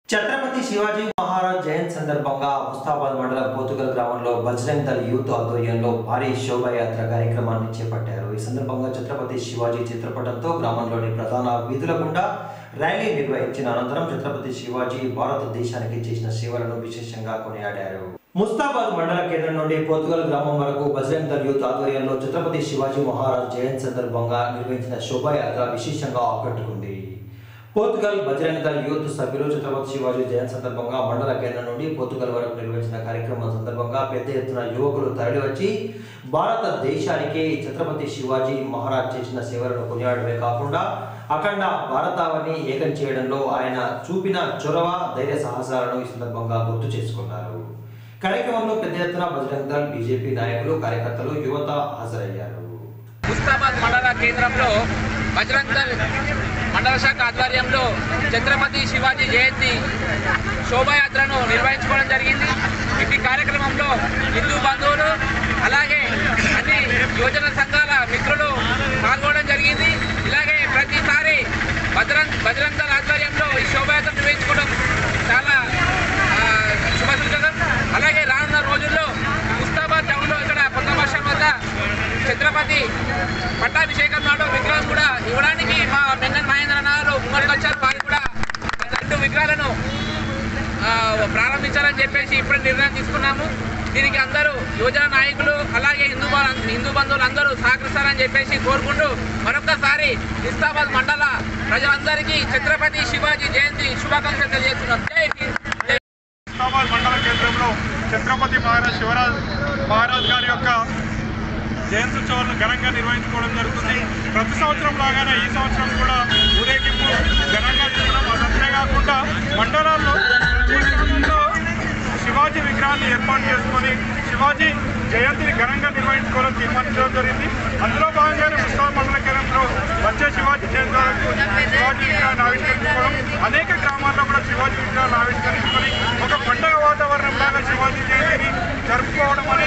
ఛత్రపతి శివాజీ మహారాజ్ జయంతి సందర్భంగా ముస్తాబాద్ మండలం పోతుగల్ గ్రామంలో బజరంగ్ దళ్ యూత్ ఆధ్వర్యంలో భారీ శోభాయాత్ర కార్యక్రమాన్ని చేపట్టారు ఈ సందర్భంగా ఛత్రపతి శివాజీ చిత్రపటంతో గ్రామంలోని ప్రధాన వీధుల గుండా ర్యాలీ నిర్వహించిన అనంతరం ఛత్రపతి శివాజీ భారతదేశానికి చేసిన సేవలను విశేషంగా కొనియాడారు ముస్తాబాద్ మండల కేంద్రం నుండి పోతుగల్ గ్రామం వరకు బజరంగ్ దళ్ యూత్ ఆధ్వర్యంలో ఛత్రపతి శివాజీ మహారాజ్ జయంతి సందర్భంగా నిర్వహించిన శోభాయాత్ర విశేషంగా ఆకట్టుకుంది పోర్తుగల్ బజరంగ దళ్ యూత్ సభ్యులు ఛత్రపతి శివాజీ జయంతి సందర్భంగా మండల కేంద్రం నుండి పోర్తుగల్ వరకు నిర్వహించిన కార్యక్రమం సందర్భంగా పెద్ద ఎత్తున యువకులు తరలివచ్చి భారతదేశానికి ఛత్రపతి శివాజీ మహారాజ్ చేసిన సేవలను కొనియాడమే కాకుండా అఖండ భారతావని ఏకం చేయడంలో ఆయన చూపిన చొరవ ధైర్య సాహసాలను ఈ సందర్భంగా గుర్తు చేసుకున్నారు కార్యక్రమంలో పెద్ద ఎత్తున బజరంగ దళ్ బీజేపీ నాయకులు కార్యకర్తలు యువత హాజరయ్యారు ముస్తాబాద్ మండల కేంద్రంలో బజరంగ్ దళ్ మండల శాఖ ఆధ్వర్యంలో ఛత్రపతి శివాజీ జయంతి శోభాయాత్రను నిర్వహించుకోవడం జరిగింది ఇట్టి కార్యక్రమంలో హిందూ బంధువులు అలాగే అన్ని యువజన సంఘాల మిత్రులు పాల్గొనడం జరిగింది ఇలాగే ప్రతిసారి బజరంగ్ బజరంగ్ దళ్ ఆధ్వర్యంలో ఈ శోభాయాత్ర నిర్వహించుకోవడం చాలా ఆ, శుభసూచకం అలాగే రానున్న రోజుల్లో ముస్తాబాద్ టౌన్లో ఇక్కడ కొత్త వర్షం వద్ద ఛత్రపతి పట్టాభిషేకం నాడు విగ్రహం కూడా ఇవ్వడానికి మా మెంగన్ మహేంద్ర గారు ముంగడికి వచ్చారు వారు కూడా రెండు విగ్రహాలను ఆ, ప్రారంభించాలని చెప్పేసి ఇప్పుడే నిర్ణయం తీసుకున్నాము దీనికి అందరూ యువజన నాయకులు అలాగే హిందూ బా- హిందూ బంధువులు అందరూ సహకరిస్తారని చెప్పేసి కోరుకుంటూ మరొకసారి ఇస్తాబాద్ మండల ప్రజలందరికీ ఛత్రపతి శివాజీ జయంతి శుభాకాంక్షలు తెలియజేస్తున్నాం జై హింద్ జై ఇస్లామాబాద్ మండల కేంద్రంలో ఛత్రపతి మహారాజ్ శివరాజ్ మహారాజ్ గారి యొక్క జయంత్యుత్సవాలను ఘనంగా నిర్వహించుకోవడం జరుగుతుంది ప్రతి సంవత్సరం లాగానే ఈ సంవత్సరం కూడా ఊరేగింపు ఘనంగా చేయడం అదంతే కాకుండా మండలాల్లో ప్రతి గ్రామంలో శివాజీ విగ్రహాన్ని ఏర్పాటు చేసుకొని శివాజీ జయంతిని ఘనంగా నిర్వహించుకోవాలని తీర్మానించడం జరిగింది అందులో భాగంగానే ముస్తాబ్ మండల కేంద్రంలో వచ్చే శివాజీ జయంతి వరకు శివాజీ విగ్రహాన్ని ఆవిష్కరించుకోవడం అనేక గ్రామాల్లో కూడా శివాజీ విగ్రహాన్ని ఆవిష్కరించుకొని ఒక పండగ వాతావరణం లాగా శివాజీ జయంతిని జరుపుకోవడం